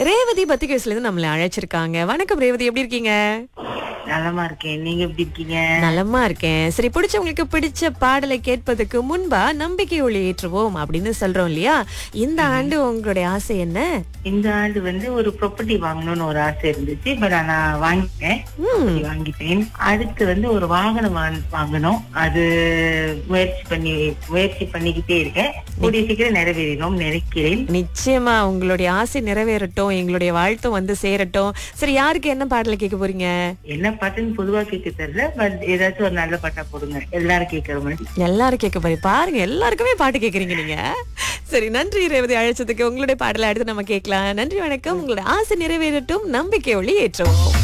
ரேவதி பத்திகேஸ்ல இருந்து நம்மள அழைச்சிருக்காங்க வணக்கம் ரேவதி எப்படி இருக்கீங்க நலமா இருக்கேன் நீங்க எப்படி இருக்கீங்க நலமா இருக்கேன் சரி பிடிச்சவங்களுக்கு பிடிச்ச பாடலை கேட்பதுக்கு முன்பா நம்பிக்கை ஒளி ஏற்றுவோம் அப்படின்னு சொல்றோம் இல்லையா இந்த ஆண்டு உங்களுடைய ஆசை என்ன இந்த ஆண்டு வந்து ஒரு ப்ராப்பர்ட்டி வாங்கணும்னு ஒரு ஆசை இருந்துச்சு பட் நான் வாங்கிட்டேன் property வாங்கிட்டேன் அடுத்து வந்து ஒரு வாகனம் வாங்க- வாங்கணும் அது முயற்சி பண்ணி முயற்சி பண்ணிக்கிட்டே இருக்கேன் கூடிய சீக்கிரம் நிறைவேறிடும் நினைக்கிறேன் நிச்சயமா உங்களுடைய ஆசை நிறைவேறட்டும் எங்களுடைய வாழ்த்தும் வந்து சேரட்டும் சரி யாருக்கு என்ன பாடலை கேட்க போறீங்க என்ன பாட்டுன்னு பொதுவா கேட்க தெரியல பட் ஏதாச்சும் ஒரு நல்ல பாட்டா போடுங்க எல்லாரும் கேட்கற மாதிரி எல்லாரும் கேட்க போறீங்க பாருங்க எல்லாருக்குமே பாட்டு கேக்குறீங்க நீங்க சரி நன்றி ரேவதி அழைச்சதுக்கு உங்களுடைய பாடலை அடுத்து நம்ம கேட்கலாம் நன்றி வணக்கம் உங்களுடைய ஆசை நிறைவேறட்டும் நம்பிக்கை ஒளி ஏற்றுவோம்